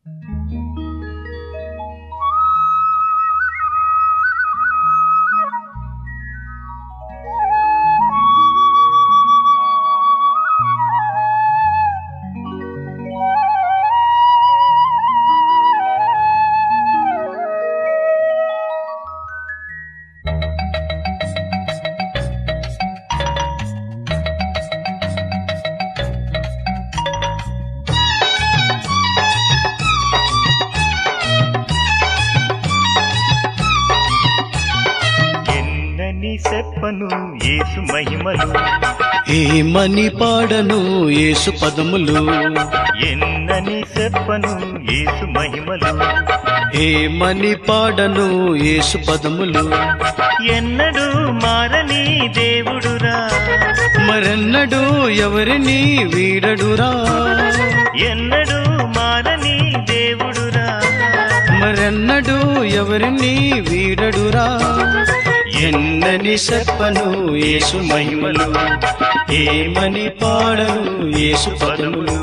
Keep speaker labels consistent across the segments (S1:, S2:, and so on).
S1: ఎన్నని చెప్పను యేసు మహిమలు
S2: ఏమని పాడను యేసు పదములు
S1: ఎన్నని చెప్పను యేసు మహిమలు
S2: ఏమని పాడను యేసు పదములు
S1: ఎన్నడూ మారని దేవుడురా
S2: మరెన్నడూ ఎవరిని వీడడురా
S1: ఎన్నడూ మారని దేవుడురా
S2: మరెన్నడూ ఎవరిని వీడడురా ఎన్నని చెప్పను యేసు మహిమలు ఏమని పాడను యేసు పదములు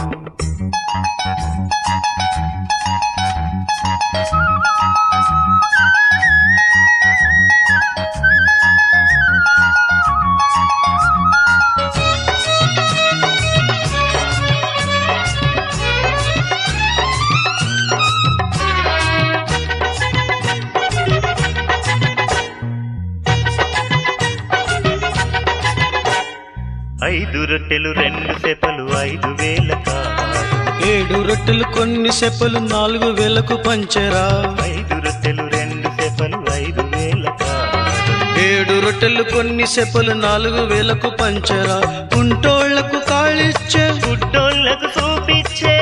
S1: ఐదు రొట్టెలు రెండు సెపలు ఐదు వేల కావాలి
S2: ఏడు రొట్టెలు కొన్ని సెప్పలు నాలుగు వేలకు పంచరా
S1: ఐదు రొట్టెలు రెండు సెపలు ఐదు వేల కావాలి
S2: ఏడు రొట్టెలు కొన్ని సెప్పలు నాలుగు వేలకు పంచరా కుంటోళ్లకు కాళిచ్చే
S1: గుడ్డోళ్లకు చూపించే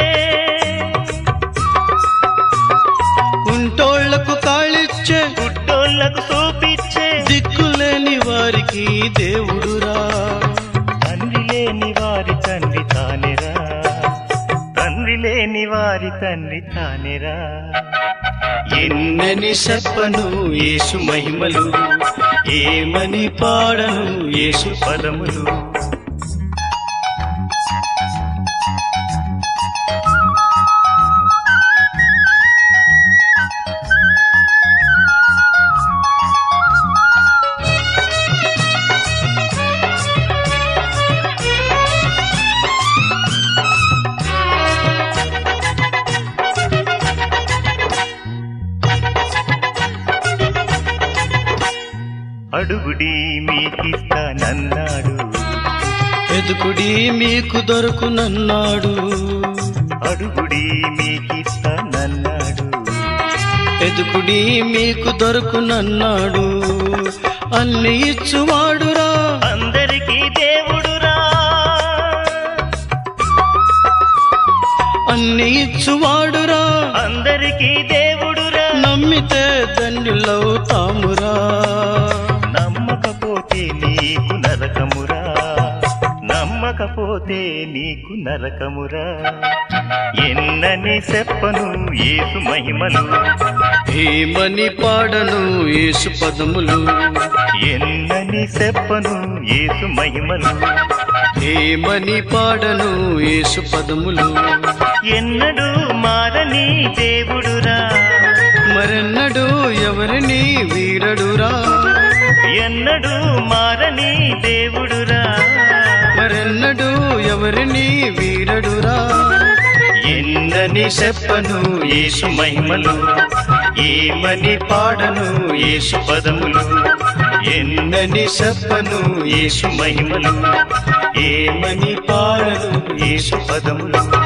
S2: కుంటోళ్లకు కాళిచ్చే
S1: గుడ్డోళ్లకు చూపించే
S2: దిక్కులేని వారికి దేవుడురా
S1: తండ్రి లేని వారి తండ్రి తానేరా తండ్రి లేని వారి తండ్రి తానేరా
S2: ఎన్నని చెప్పను యేసు మహిమలు ఏమని పాడను యేసు
S1: పదములు అడుగుడి మీకిస్తానన్నాడు
S2: ఎదుకుడి మీకు దొరుకునన్నాడు
S1: అడుగుడి మీకిస్తానన్నాడు
S2: ఎదుకుడి మీకు దొరుకునన్నాడు అన్ని ఇచ్చువాడురా
S1: అందరికీ దేవుడురా
S2: అన్ని ఇచ్చువాడురా
S1: అందరికీ దేవుడురా
S2: నమ్మితే ధన్యులవుతామురా
S1: నమ్మకపోతే నీకు నరకమురా నమ్మకపోతే నీకు నరకమురా ఎన్నని చెప్పను యేసు మహిమలు
S2: ఏమని పాడను యేసు పదములు
S1: ఎన్నని చెప్పను యేసు మహిమలు
S2: ఏమని పాడను యేసు పదములు
S1: ఎన్నడూ మారని దేవుడురా
S2: మరెన్నడూ ఎవరిని వీడడురా
S1: ఎన్నడూ మారని దేవుడురా
S2: మరెన్నడూ ఎవరిని వీడడురా ఎన్నని చెప్పను యేసు మహిమలు ఏమని పాడను యేసు పదములు ఎన్నని చెప్పను యేసు మహిమలు ఏమని పాడను యేసు పదములు